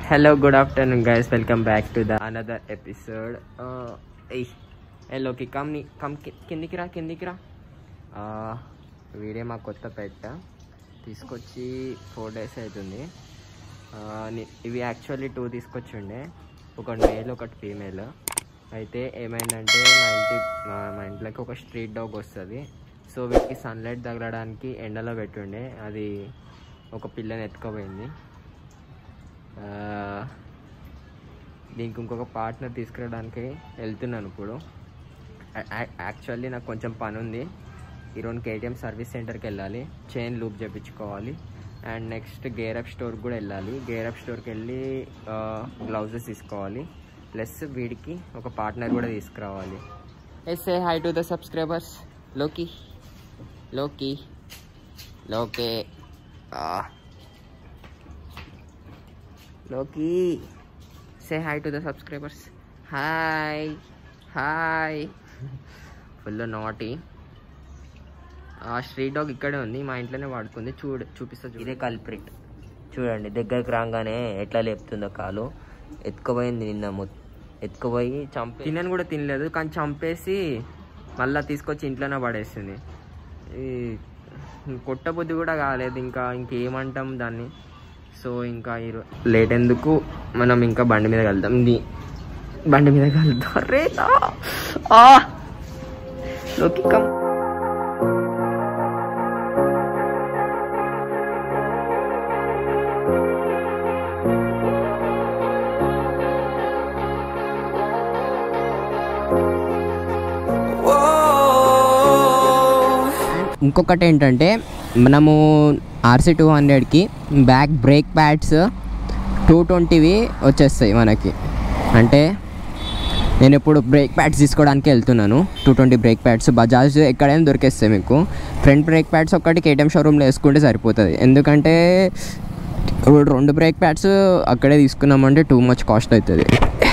Hello good afternoon guys welcome back to the another episode ఏ లోకి కమ్ ని కమ్ కి- కిందికి రా కిందికి రా Uh, వీడియో మా కొత్త పెట్ట తీసుకొచ్చి ఫోర్ డేస్ అవుతుంది Uh, ని- ఇవి యాక్చువల్లీ టూ తీసుకొచ్చిండే ఒకటి మేల్ ఒకటి ఫీమేల్ అయితే ఏమైందంటే మా ఇంటి మా మా ఇంట్లోకి ఒక స్ట్రీట్ డాగ్ వస్తుంది సో వీటికి సన్లైట్ తగలడానికి ఎండలో పెట్టుండే అది ఒక పిల్లని ఎత్తుకోపోయింది ఆ, దీనికి ఇంకొక పార్ట్నర్ తీసుకురావడానికి వెళ్తున్నాను ఇప్పుడు యాక్చువల్లీ నాకు కొంచెం పని ఉంది ఈరోజు కేటీఎం సర్వీస్ సెంటర్కి వెళ్ళాలి చైన్ లూప్ చేయించుకోవాలి అండ్ నెక్స్ట్ గేరప్ స్టోర్కి కూడా వెళ్ళాలి గేరప్ స్టోర్కి వెళ్ళి గ్లౌజెస్ తీసుకోవాలి ప్లస్ వీడికి ఒక పార్ట్నర్ కూడా తీసుకురావాలి yes a hi to the subscribers లోకి లోకి లోకే లోకి say hi to the subscribers hi hi full naughty ఆ స్ట్రీట్ డాగ్ ఇక్కడే ఉంది మా ఇంట్లోనే వాడుకుంది చూడు చూపిస్తా చూడు ఇదే కల్ప్రిట్ చూడండి దగ్గరికి రాగానే ఎట్లా లేపుతుందో కాలు ఎత్తుకుపోయింది నిన్న మొ- ఎత్తుకుపోయి చంపి తినని కూడా తినలేదు కానీ చంపేసి మళ్ళీ తీసుకొచ్చి ఇంట్లోనే పడేస్తుంది ఈ కొట్టబుద్ధి కూడా కాలేదు ఇంకా ఇంకేమంటాం దాన్ని సో ఇంకా ఈరో లేట్ ఎందుకు మనం ఇంకా బండి మీద వెళ్దాం ది బండి మీద వెళ్దాం అరే నా! ఆ! లోకి కమ్ ఇంకొకటి ఏంటంటే మనము ఆర్సీ టూ హండ్రెడ్కి బ్యాక్ బ్రేక్ ప్యాడ్స్ టూ ట్వంటీవి వచ్చేస్తాయి మనకి అంటే నేను ఇప్పుడు బ్రేక్ ప్యాడ్స్ తీసుకోవడానికి వెళ్తున్నాను two twenty brake pads Bajaj ఎక్కడైనా దొరికేస్తాయి మీకు ఫ్రంట్ బ్రేక్ ప్యాడ్స్ ఒక్కటి కేటీఎం షోరూమ్లో వేసుకుంటే సరిపోతుంది ఎందుకంటే ఇప్పుడు రెండు బ్రేక్ ప్యాడ్స్ అక్కడే తీసుకున్నామంటే టూ మచ్ కాస్ట్ అవుతుంది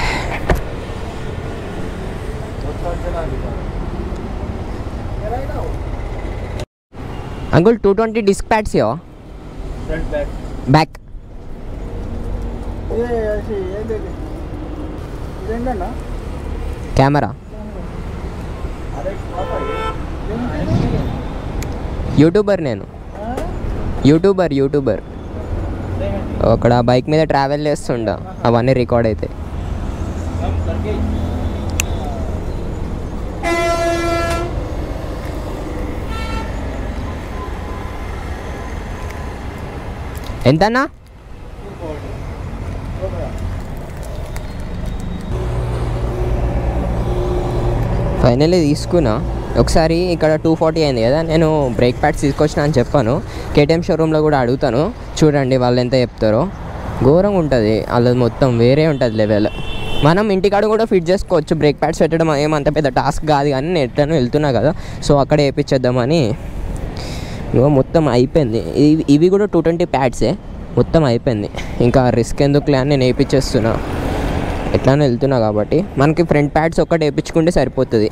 uncle two twenty disc pads yo front back back ये ऐसे ये दे दे इधर ना కెమెరా अरे पापा ये యూట్యూబర్ నేను యూట్యూబర్ యూట్యూబర్ అక్కడ బైక్ మీద ట్రావెల్ చేస్తుండ అవన్నీ రికార్డ్ అవుతాయి हम करके ఎంతన్నా ఫైనల్లీ తీసుకున్నా ఒకసారి ఇక్కడ టూ ఫార్టీ అయింది కదా నేను బ్రేక్ ప్యాడ్స్ తీసుకొచ్చిన అని చెప్పాను కేటీఎం షోరూంలో కూడా అడుగుతాను చూడండి వాళ్ళు ఎంత చెప్తారో ఘోరంగా ఉంటుంది వాళ్ళది మొత్తం వేరే ఉంటుంది లెవెల్ మనం ఇంటికాడ కూడా ఫిట్ చేసుకోవచ్చు బ్రేక్ ప్యాడ్స్ పెట్టడం ఏమంత పెద్ద టాస్క్ కాదు కానీ నేను ఎట్లనో వెళ్తున్నా కదా సో అక్కడే వేయించేద్దామని ఇగో మొత్తం అయిపోయింది ఇవి ఇవి కూడా టూ ట్వంటీ ప్యాడ్సే మొత్తం అయిపోయింది ఇంకా రిస్క్ ఎందుకులే అని నేను వేయించేస్తున్నా ఎట్లానో వెళ్తున్నా కాబట్టి మనకి ఫ్రంట్ ప్యాడ్స్ ఒక్కటి వేయించుకుంటే సరిపోతుంది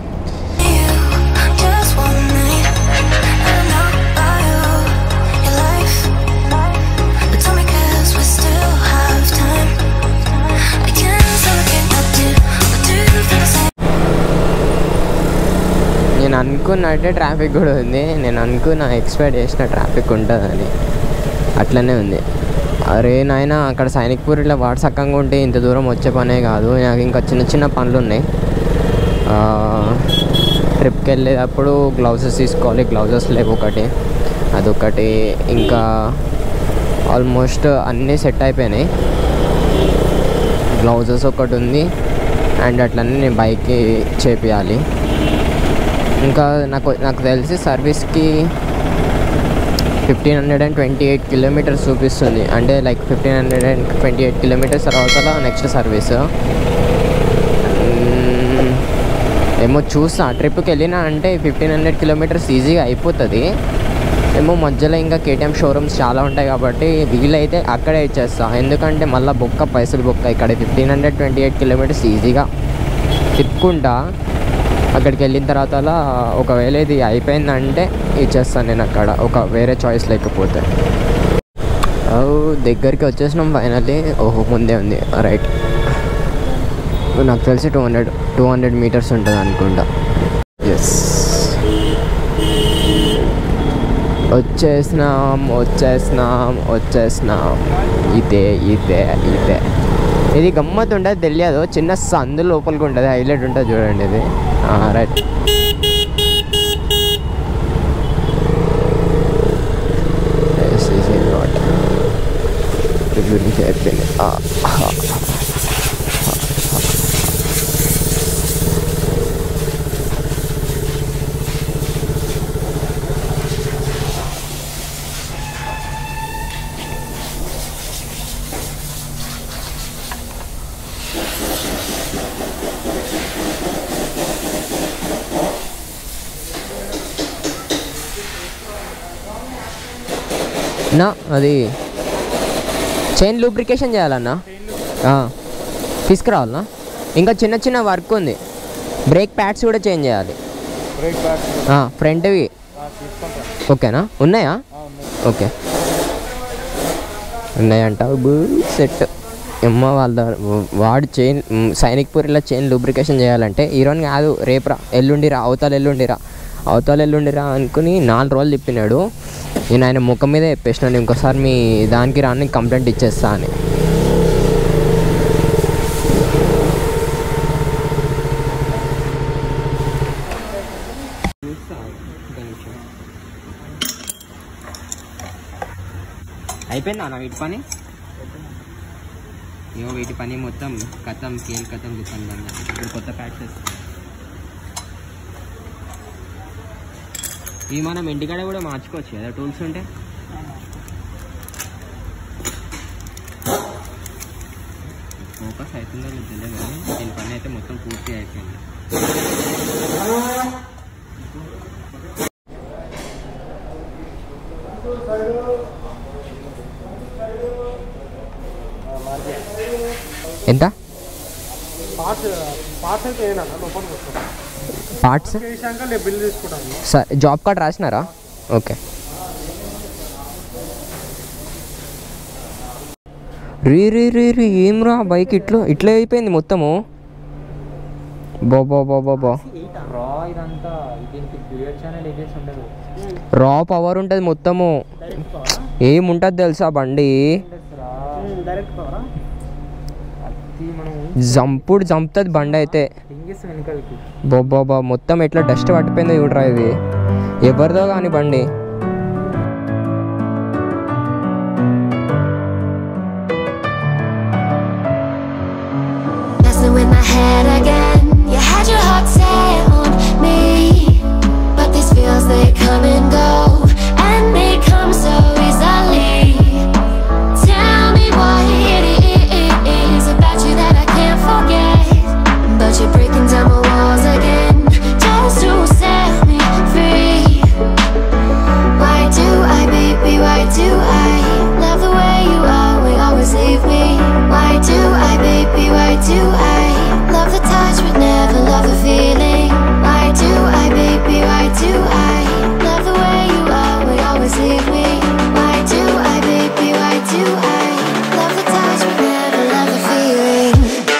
Just one night, I know about you, your life. But tell me 'cause we still have time. I can't say we cannot do, but do you feel the same? నేను అనుకున్నట్టే traffic కూడా ఉంది నేను అనుకున్న expect చేసిన traffic ఉంటుందని అట్లనే ఉంది అరే నాయన అక్కడ సైనిక్పూర్ ఇట్లా వాడు సక్కంగా ఉంటే ఇంత దూరం వచ్చే పనే కాదు నాకు ఇంకా చిన్న చిన్న పనులు ఉన్నాయి ఆ, ట్రిప్కి వెళ్ళేటప్పుడు గ్లౌజెస్ తీసుకోవాలి గ్లౌజెస్ లేవు ఒకటి అదొకటి ఇంకా ఆల్మోస్ట్ అన్నీ సెట్ అయిపోయినాయి గ్లౌజెస్ ఒకటి ఉంది అండ్ అట్లనే నేను బైక్కి చేపియాలి ఇంకా నాకు నాకు తెలిసి సర్వీస్కి fifteen hundred and twenty eight kilometres చూపిస్తుంది అంటే like fifteen hundred and twenty eight kilometres తర్వాత నెక్స్ట్ సర్వీస్ మ్మ్. ఏమో చూస్తా ట్రిప్కి వెళ్ళినా అంటే ఫిఫ్టీన్ హండ్రెడ్ కిలోమీటర్స్ ఈజీగా అయిపోతుంది ఏమో మధ్యలో ఇంకా కేటీఎం షోరూమ్స్ చాలా ఉంటాయి కాబట్టి వీలైతే అక్కడే ఇచ్చేస్తా ఎందుకంటే మళ్ళీ బొక్క పైసలు బొక్క ఇక్కడ fifteen hundred twenty eight kilometres ఈజీగా తిప్పుకుంటా అక్కడికి వెళ్ళిన తర్వాత అలా ఒకవేళ ఇది అయిపోయిందంటే ఇచ్చేస్తాను నేను అక్కడ ఒక వేరే చాయిస్ లేకపోతే ఆ, ఓ, దగ్గరికి వచ్చేసినాం ఫైనల్లీ ఓహో ముందే ఉంది రైట్ నాకు తెలిసి two hundred two hundred metres ఉంటుంది అనుకుంటా ఎస్ వచ్చేసినాం వచ్చేసినాం వచ్చేసినాం ఇదే ఇదే ఇదే ఇది గమ్మత్ ఉంటుంది తెలియదు చిన్న సందు లోపలికి ఉంటుంది హైలైట్ ఉంటుంది చూడండి ఇది రైట్ గురించి అయిపోయింది ఆ, ఆ. నా అది చైన్ లూబ్రికేషన్ చేయాలన్నా ఆ, తీసుకురావాలన్నా ఇంకా చిన్న చిన్న వర్క్ ఉంది బ్రేక్ ప్యాడ్స్ కూడా చేంజ్ చేయాలి బ్రేక్ ప్యాడ్ ఫ్రంట్వి తీసుకుంటా ఓకేనా ఉన్నాయా ఓకే ఉన్నాయంట సెట్ అమ్మ వాళ్ళ వాడు చైన్ మ్, సైనిక్ పూరిలో చైన్ లూబ్రికేషన్ చేయాలంటే ఈరోజు కాదు రేపు రా ఎల్లుండి రా అవతల ఎల్లుండి రా అవతల ఎల్లుండి రా అనుకుని నాలుగు రోజులు చెప్పినాడు నేను ఆయన ముఖం మీదే చెప్పేసినాను ఇంకోసారి మీ దానికి రాని కంప్లైంట్ ఇచ్చేస్తా అని అయిపోయిందా నా వీటి పని ఏమో వీటి పని మొత్తం కథం కేల్ కథం దుకాన్ బంద్ ఇప్పుడు కొత్త ప్యాక్స్ ఇవి మనం ఇంటికాడ కూడా మార్చుకోవచ్చు కదా టూల్స్ ఉంటే ఫోకస్ అవుతుందో లేదు తెలియదు కానీ దీని పని అయితే మొత్తం పూర్తి అయిపోయింది ఎంత పార్ట్స్ పార్ట్స్ అయితే ఏనా లోపలికి వస్తాం పార్ట్స్ చేసాక నేను బిల్ తీసుకుంటాను సార్ జాబ్ కార్డ్ రాసినారా ఓకే రీ రీ రీ రీ ఏం రా బైక్ ఇట్లా ఇట్లా అయిపోయింది మొత్తము బాబా బాబా బా రా ఇదంతా దీనికి డ్యూయట్ ఛానల్ ఏజెన్స్ ఉండదు రా పవర్ ఉంటుంది మొత్తము ఏముంటుంది తెలుసా బండి డైరెక్ట్ పవరా అది మనం జంపుడు జంపుతుంది బండి అయితే డింగిస్ వెనకాలకి బాబా మొత్తం ఎట్లా డస్ట్ పట్టిపోయిందో చూడరా ఇది ఎవరిదో కానీ బండి Messing with my head again. You had your heart set on me, but these feels they come and go, and they come so easily. Tell me what it is about you that I can't forget, but you're breaking down my walls again just to set me free. Why do I, baby? Why do I love the way you are? We always leave me. Why do I, baby? Why do I love the touch but never love the feeling? Why do I, baby? Why do I love the way you are? We always leave me. Why do I, baby? Why do I love the touch but never love the feeling?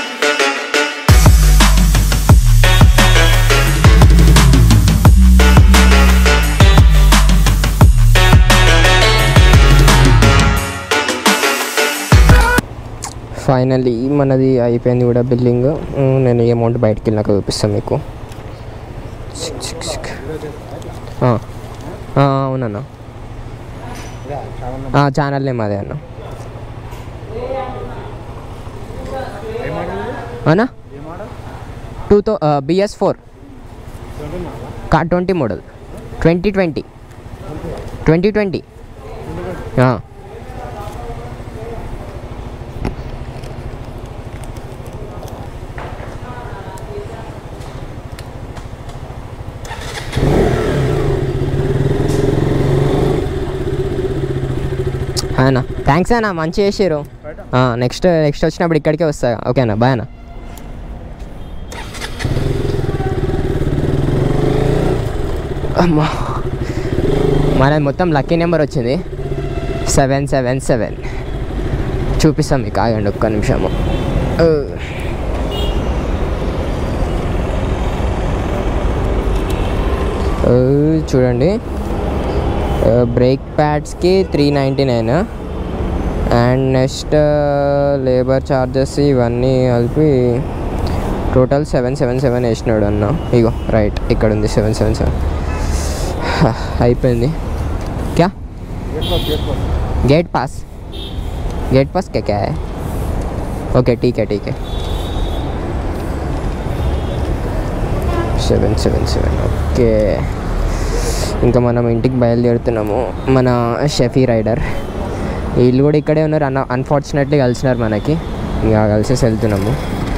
Finally మనది అయిపోయింది కూడా billing నేను ఈ amount బయటికి వెళ్ళినాక చూపిస్తాను మీకు చిక్ చిక్ చిక్. ఆ. ఆ, అవునన్నా ఛానల్ నేమ్ అదే అన్న అన్నా టూ థౌ బిఎస్ ఫోర్ కా twenty model twenty twenty twenty twenty అన్నా థ్యాంక్స్ అన్న మంచి చేసారు నెక్స్ట్ నెక్స్ట్ వచ్చినప్పుడు ఇక్కడికే వస్తా ఓకేనా బాయ్ అన్న అమ్మా మనది మొత్తం లక్కీ నెంబర్ వచ్చింది సెవెన్ సెవెన్ సెవెన్ చూపిస్తాం మీకు ఆగండి ఒక్క నిమిషము ఆ. ఆ, చూడండి బ్రేక్ ప్యాడ్స్కి three ninety nine and next labour charges ఇవన్నీ కలిపి టోటల్ సెవెన్ సెవెన్ సెవెన్ వేసినాడు అన్న ఇగో రైట్ ఇక్కడ ఉంది సెవెన్ సెవెన్ సెవెన్ అయిపోయింది క్యా गेट पास गेट पास क्या क्या है ओके ठीक है ठीक है సెవెన్ సెవెన్ సెవెన్ ఓకే ఇంకా మనం ఇంటికి బయలుదేరుతున్నాము మన షెఫీ రైడర్ వీళ్ళు కూడా ఇక్కడే ఉన్నారు అన్న అన్ఫార్చునేట్లీ కలిసినారు మనకి ఇంకా కలిసేసి వెళ్తున్నాము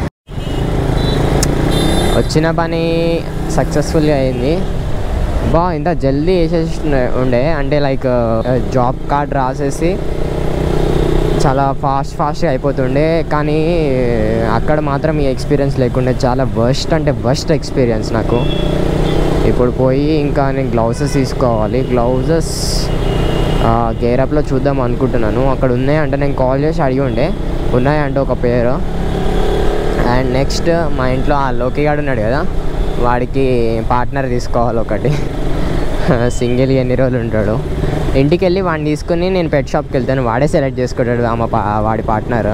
వచ్చిన పని సక్సెస్ఫుల్గా అయింది బా ఇంత జల్దీ వేసేసి ఉండే అంటే లైక్ జాబ్ కార్డ్ రాసేసి చాలా ఫాస్ట్ ఫాస్ట్గా అయిపోతుండే కానీ అక్కడ మాత్రం ఈ ఎక్స్పీరియన్స్ లేకుండే చాలా వర్స్ట్ అంటే వర్స్ట్ ఎక్స్పీరియన్స్ నాకు ఇప్పుడు పోయి ఇంకా నేను గ్లౌజెస్ తీసుకోవాలి గ్లౌజెస్ గేరప్లో చూద్దాం అనుకుంటున్నాను అక్కడ ఉన్నాయి అంటే నేను కాల్ చేసి అడిగి ఉండే ఉన్నాయంటే ఒక పేరు అండ్ నెక్స్ట్ మా ఇంట్లో ఆ లోకి గాడు ఉన్నాడు కదా వాడికి పార్ట్నర్ తీసుకోవాలి ఒకటి సింగిల్ ఎన్ని రోజులు ఉంటాడు ఇంటికి వెళ్ళి వాడిని తీసుకుని నేను పెట్ షాప్కి వెళ్తాను వాడే సెలెక్ట్ చేసుకుంటాడు ఆమె పా వాడి పార్ట్నర్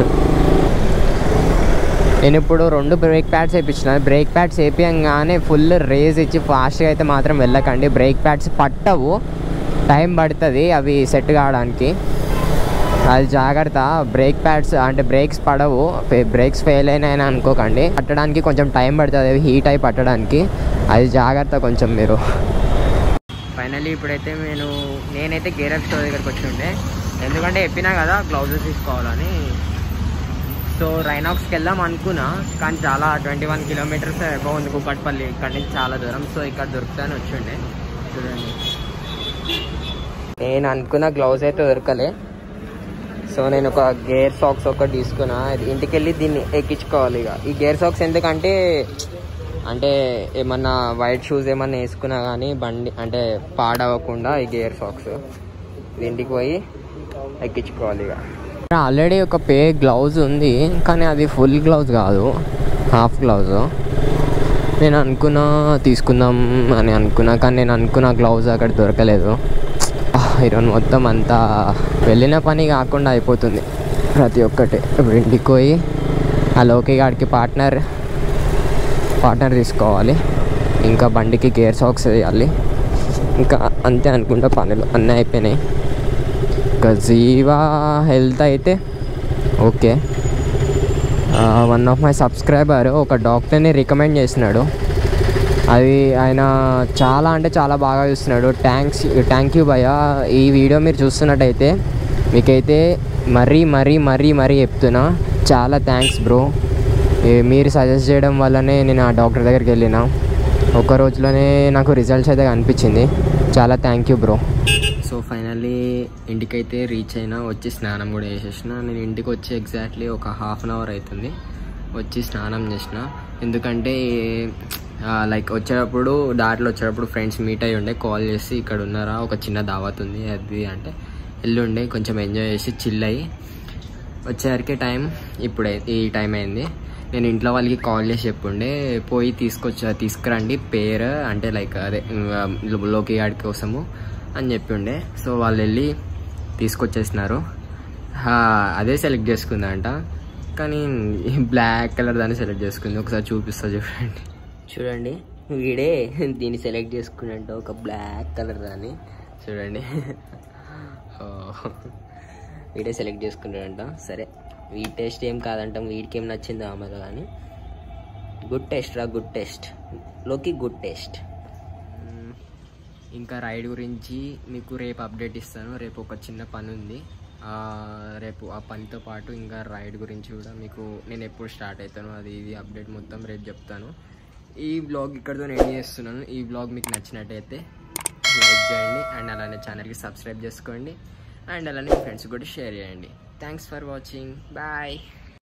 నేను ఇప్పుడు రెండు బ్రేక్ ప్యాడ్స్ వేయించిన బ్రేక్ ప్యాడ్స్ వేపించగానే ఫుల్ రేజ్ ఇచ్చి ఫాస్ట్గా అయితే మాత్రం వెళ్ళకండి బ్రేక్ ప్యాడ్స్ పట్టవు టైం పడుతుంది అవి సెట్ కావడానికి అది జాగ్రత్త బ్రేక్ ప్యాడ్స్ అంటే బ్రేక్స్ పడవు బ్రేక్స్ ఫెయిల్ అయినాయని అనుకోకండి పట్టడానికి కొంచెం టైం పడుతుంది అవి హీట్ అయి పట్టడానికి అది జాగ్రత్త కొంచెం మీరు ఫైనల్లీ ఇప్పుడైతే నేను నేనైతే గేరప్ స్టోర్ దగ్గరికి వచ్చి ఉండే ఎందుకంటే చెప్పినా కదా గ్లౌజెస్ తీసుకోవాలని సో రైనాక్స్కి వెళ్దాం అనుకున్నా కానీ చాలా ట్వంటీ వన్ కిలోమీటర్స్ ఎక్కువ ఉంది కుక్కట్పల్లి ఇక్కడ నుంచి చాలా దూరం సో ఇక్కడ దొరుకుతాను వచ్చిండే చూడండి నేను అనుకున్న గ్లౌజ్ అయితే దొరకలే సో నేను ఒక గేర్ సాక్స్ ఒకటి తీసుకున్నా ఇది ఇంటికి వెళ్ళి దీన్ని ఎక్కించుకోవాలి ఇక ఈ గేర్ సాక్స్ ఎందుకంటే అంటే ఏమన్నా వైట్ షూస్ ఏమన్నా వేసుకున్నా కానీ బండి అంటే పాడవకుండా ఈ గేర్ సాక్స్ ఇది ఇంటికి పోయి ఎక్కించుకోవాలి ఇక ఆల్రెడీ ఒక పే గ్లౌజ్ ఉంది కానీ అది ఫుల్ గ్లౌజ్ కాదు హాఫ్ గ్లౌజ్ నేను అనుకున్నా తీసుకుందాం అని అనుకున్నా కానీ నేను అనుకున్న గ్లౌజ్ అక్కడ దొరకలేదు ఈరోజు మొత్తం అంతా వెళ్ళిన పని కాకుండా అయిపోతుంది ప్రతి ఒక్కటి ఇప్పుడు ఇంటికి పోయి ఆ లోకి గాడికి పార్ట్నర్ పార్ట్నర్ తీసుకోవాలి ఇంకా బండికి గేర్ సాక్స్ వేయాలి ఇంకా అంతే అనుకుంటా పనులు అన్నీ అయిపోయినాయి ఇంకా జీవా హెల్త్ అయితే okay one of my subscriber ఒక డాక్టర్ని రికమెండ్ చేసినాడు అది ఆయన చాలా అంటే చాలా బాగా చూస్తున్నాడు థ్యాంక్స్ థ్యాంక్ యూ భయ్య ఈ వీడియో మీరు చూస్తున్నట్టయితే మీకైతే మరీ మరీ మరీ మరీ చెప్తున్నా చాలా థ్యాంక్స్ బ్రో మీరు సజెస్ట్ చేయడం వల్లనే నేను ఆ డాక్టర్ దగ్గరికి వెళ్ళిన ఒక రోజులోనే నాకు రిజల్ట్స్ అయితే కనిపించింది చాలా thank you bro so finally ఇంటికైతే రీచ్ అయినా వచ్చి స్నానం కూడా చేసేసిన నేను ఇంటికి వచ్చి ఎగ్జాక్ట్లీ ఒక హాఫ్ అన్ అవర్ అవుతుంది వచ్చి స్నానం చేసిన ఎందుకంటే లైక్ వచ్చేటప్పుడు దారిలో వచ్చేటప్పుడు ఫ్రెండ్స్ మీట్ అయ్యి ఉండే కాల్ చేసి ఇక్కడ ఉన్నారా ఒక చిన్న దావత్ ఉంది అది అంటే వెళ్ళుండే కొంచెం ఎంజాయ్ చేసి చిల్ అయ్యి వచ్చేసరికి టైం ఇప్పుడే ఈ టైం అయింది నేను ఇంట్లో వాళ్ళకి కాల్ చేసి చెప్పుండే పోయి తీసుకొచ్చా తీసుకురండి పేరు అంటే లైక్ అదే లో- లోకి గాడి కోసము అని చెప్పిండే సో వాళ్ళు వెళ్ళి తీసుకొచ్చేసినారు హా, అదే సెలెక్ట్ చేసుకుందంట కానీ బ్లాక్ కలర్ దాన్ని సెలెక్ట్ చేసుకుంది ఒకసారి చూపిస్తా చూడండి చూడండి వీడే దీన్ని సెలెక్ట్ చేసుకున్నట్టు ఒక బ్లాక్ కలర్ దాన్ని చూడండి ఓ. వీడే సెలెక్ట్ చేసుకున్నాడంట సరే వీడి టేస్ట్ ఏం కాదంటాం వీడికి ఏం నచ్చిందో ఆమెలో కానీ గుడ్ టేస్ట్ రా గుడ్ టేస్ట్ లోకి గుడ్ టేస్ట్ ఇంకా రైడ్ గురించి మీకు రేపు అప్డేట్ ఇస్తాను రేపు ఒక చిన్న పని ఉంది ఆ, రేపు ఆ పనితో పాటు ఇంకా రైడ్ గురించి కూడా మీకు నేను ఎప్పుడు స్టార్ట్ అవుతాను అది ఇది అప్డేట్ మొత్తం రేపు చెప్తాను ఈ బ్లాగ్ ఇక్కడితో ఎండ్ చేస్తున్నాను ఈ బ్లాగ్ మీకు నచ్చినట్టయితే లైక్ చేయండి అండ్ అలానే ఛానల్కి సబ్స్క్రైబ్ చేసుకోండి అండ్ అలానే ఫ్రెండ్స్ కూడా షేర్ చేయండి థ్యాంక్స్ ఫర్ వాచింగ్ బాయ్